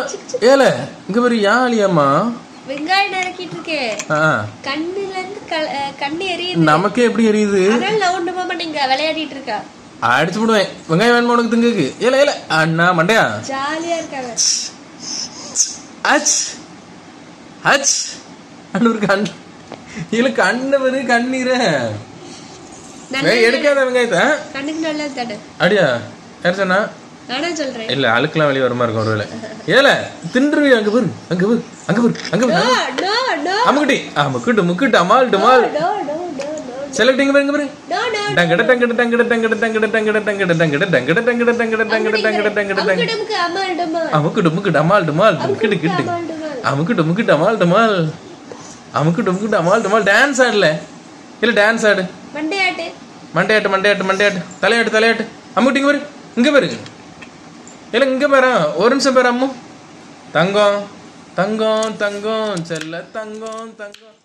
ஏல இங்க பாரு யாழியம்மா வெங்காயம் நறுக்கிட்டு இருக்கேன் ஆ கண்ணுல இருந்து க- அஹ் கண்ணு எரியுது நமக்கே எப்படி எரியுது அதனால நான் ஒண்ணு மாமா நீங்க விளையாடிட்டு இருக்கா அடிச்சு விடுவேன் வெங்காயம் வேணுமா உனக்கு திங்குக்கு ஏல ஏல அண்ணா மண்டையா ஜாலியா இருக்காங்க அச் அச் அண்ணூர் கண் இல்ல கண்ணு வரு கண்ணீர நல்ல எடுக்காத வெங்காயத்தை கண்ணுக்கு நல்லது தானே அடியா யார் சொன்னா நானா சொல்றேன் இல்ல அழுக்கெல்லாம் வெளியே வர மாதிரி இருக்கும் ஒருவேளை ஏல தின்றுவி அங்க பாரு அங்க பாரு அங்க பாரு அங்க பாரு நோ நோ அமுக்குட்டி ஆ முக்குட்டு முக்குட்டு அமால் டுமால் no no no no select இங்க பாரு இங்க பாரு நோ நோ டங்கட டங்கட டங்கட டங்கட டங்கட டங்கட டங்கட டங்கட டங்கட டங்கட டங்கட டங்கட டங்கட டங்கட டங்கட அங்கிடமுக்கு அம்மாள் டம்மா அமுக்குட்டு முக்குட்டு அமால் டுமால் கிட்டு கிட்டு அம்மாள் டம்மாள் அமுக்குட்டு முக்குட்டு அமால் டுமால் அமுக்குட்டு முக்குட்டு அமால் டுமால் டான்ஸ் ஆடல இல்ல டான்ஸ் ஆடு மண்டையாட்டு மண்டையாட்டு மண்டையாட்டு மண்டையாட்டு தலையாட்டு தலையாட்டு அம்முட்டி இங்க பாரு இங்க பாரு இல்ல இங்க பாரு ஒரு நிமிஷம் பாரு அம்மு தங்கம் தங்கம் தங்கம் செல்ல தங்கம் தங்கம்